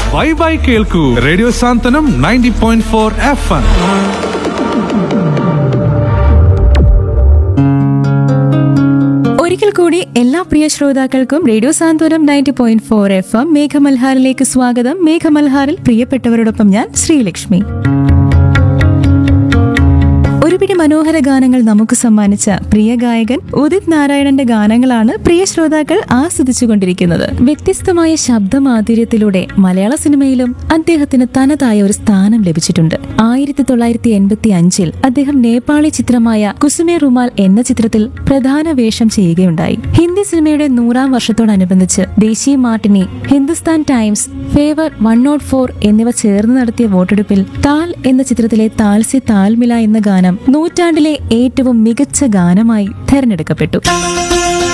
by bye കേൾക്കൂ radio Santhwanam ninety point four F M ഒരിക്കൽ കൂടി എല്ലാ പ്രിയ ശ്രോതാക്കൾക്കും radio Santhwanam ninety point four F M മേഘമൽഹാറിലേക്ക് സ്വാഗതം മേഘമൽഹാറിൽ പ്രിയപ്പെട്ടവരോടൊപ്പം ഞാൻ ശ്രീലക്ഷ്മി ഒരുപിടി മനോഹര ഗാനങ്ങൾ നമുക്ക് സമ്മാനിച്ച പ്രിയ ഗായകൻ ഉദിത് നാരായണന്റെ ഗാനങ്ങളാണ് പ്രിയ ശ്രോതാക്കൾ ആസ്വദിച്ചുകൊണ്ടിരിക്കുന്നത് വ്യത്യസ്തമായ ശബ്ദമാധുര്യത്തിലൂടെ മലയാള സിനിമയിലും അദ്ദേഹത്തിന് തനതായ ഒരു സ്ഥാനം ലഭിച്ചിട്ടുണ്ട് ആയിരത്തി തൊള്ളായിരത്തി എൺപത്തി അഞ്ചിൽ അദ്ദേഹം നേപ്പാളി ചിത്രമായ കുസുമേ റുമാൽ എന്ന ചിത്രത്തിൽ പ്രധാന വേഷം ചെയ്യുകയുണ്ടായി ഹിന്ദി സിനിമയുടെ നൂറാം വർഷത്തോടനുബന്ധിച്ച് ദേശീയ Martini Hindustan times favour one note four എന്നിവ ചേർന്ന് നടത്തിയ വോട്ടെടുപ്പിൽ താൽ എന്ന ചിത്രത്തിലെ താൽസി താൽമില എന്ന ഗാനം നൂറ്റാണ്ടിലെ ഏറ്റവും മികച്ച ഗാനമായി തെരഞ്ഞെടുക്കപ്പെട്ടു